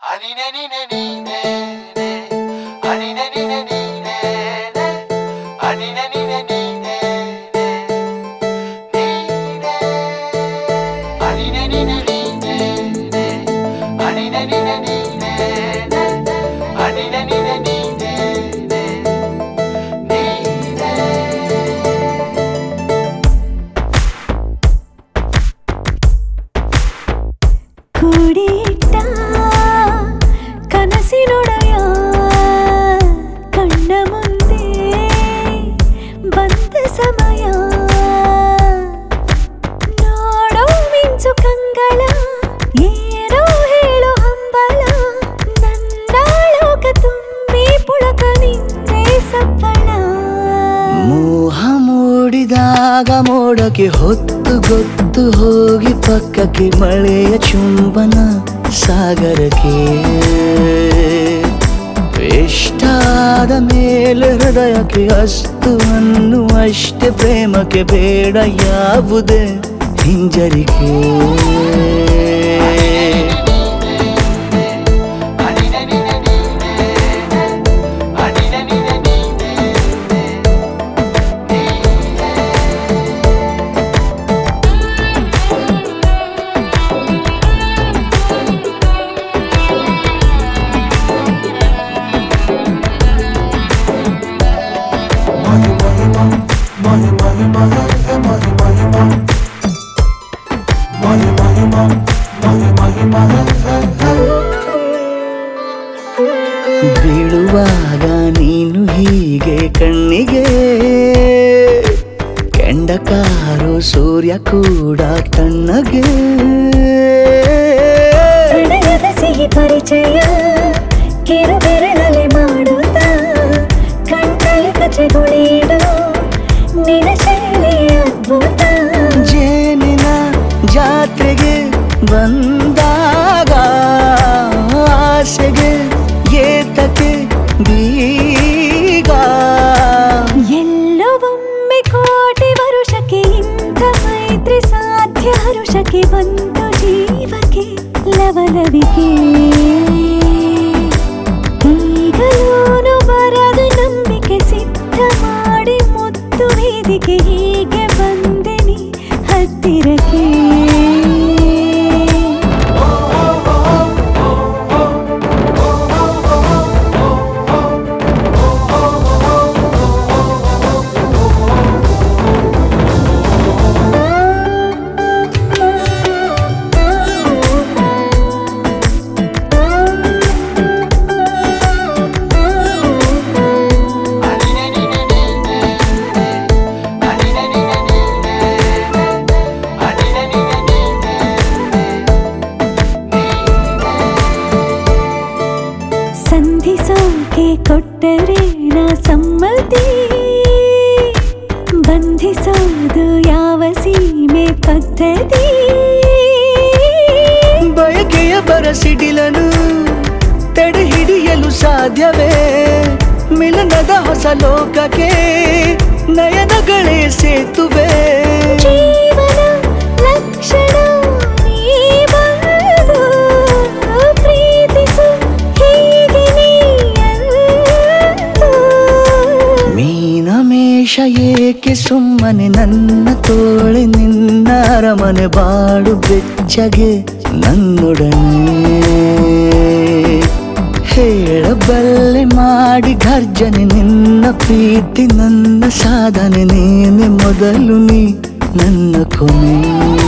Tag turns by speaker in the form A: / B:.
A: ಕೂಡಿಟ್ಟ ಕನಸಿನೊಡೆಯ ಕಣ್ಣ ಮುಂದೆ ಬಂದ ಸಮಯ ನೋಡೋ ಮಿಂಚು ಕಂಗಳ ಏನೋ ಹೇಳೋ ಹಂಬಲ ನನ್ನ ಲೋಕ ತುಂಬಿ ಪುಳಕ ನಿಂತೆ ಸಪ್ಪಳ
B: ಮೋಹ ಮೂಡಿದಾಗ ಮೋಡಕ್ಕೆ ಹೊತ್ತು ಗೊತ್ತು ಹೋಗಿ ಪಕ್ಕಕ್ಕೆ ಮಳೆಯ ಚುಂಬನ ಸಾಗರಕ್ಕೆ ಇಷ್ಟಾದ ಮೇಲೆ ಹೃದಯಕ್ಕೆ ಅಸ್ತು ಅನ್ನುವಷ್ಟೇ ಪ್ರೇಮಕ್ಕೆ ಬೇಡ ಯಾವುದೇ ಹಿಂಜರಿಕೆ ಬೀಳುವಾಗ ನೀನು ಹೀಗೆ ಕಣ್ಣಿಗೆ ಕೆಂಡ ಕಾರು ಸೂರ್ಯ ಕೂಡ ತಣ್ಣಗೆ
A: ಪ್ರಣಯದ ಸಿಹಿ ಪರಿಚಯ ಕಿರು ಬೆರಳಲ್ಲಿ ಮಾಡುತ್ತ ಕಣ್ಕೈ ಕಚಗುಳಿಡು ನಿನ ಶೈಲಿ ಅದ್ಭುತ
B: ಜೇನಿನ ಜಾತ್ರೆಗೆ ಬಂದಾಗ ಆಸೆಗೆ ಏತಕ್ಕೆ ಬೀಗ
A: ಎಲ್ಲೋ ಒಮ್ಮೆ ಕೋಟಿ ವರುಷಕ್ಕೆ ಇಂಥ ಮೈತ್ರಿ ಸಾಧ್ಯ ಹರುಷಕ್ಕೆ ಬಂತು ಜೀವಕ್ಕೆ ಲವಲವಿಕೆ ಈಗಲೂನು ಬರದ ನಂಬಿಕೆ ಸಿದ್ಧ ಮಾಡಿ ಮುತ್ತು ವೇದಿಕೆ ಹೀಗೆ ಬಂದೆನಿ ಹತ್ತಿರಕ್ಕೆ ಸಂಧಿಸೋಕೆ ಕೊಟ್ಟರೆ ನಾ ಸಮ್ಮತಿ ಬಂಧಿಸೋದು ಯಾವ ಸೀಮೆ ಪದ್ಧತಿ
B: ಬಯಕೆಯ ಬರಸಿಡಿಲನು ತಡೆ ಹಿಡಿಯಲು ಸಾಧ್ಯವೇ ಮಿಲನದ ಹೊಸ ಲೋಕಕ್ಕೆ ನಯನಗಳೇ ಸೇತುವೆ
A: ಜೀವನ ಲಕ್ಷಣ ನೀ ಬಂದು ಪ್ರೀತಿಸು ಹೀಗೆ ನೀ ಅಂದು.
B: ಮೀನಮೇಷ ಏಕೆ ಸುಮ್ಮನೆ ನನ್ನ ತೋಳೆ ನಿನ್ನ ಅರಮನೆ ಬಾಡು ಬೆಚ್ಚಗೆ ನನ್ನೊಡನೆ ಹೇಳಬಲ್ಲೆ ಮಾಡಿ ಘರ್ಜನೆ ನಿನ್ನ ಪ್ರೀತಿ ನನ್ನ ಸಾಧನೆ ನೀನೆ ಮೊದಲು ನೀ ನನ್ನ ಕೊನೆ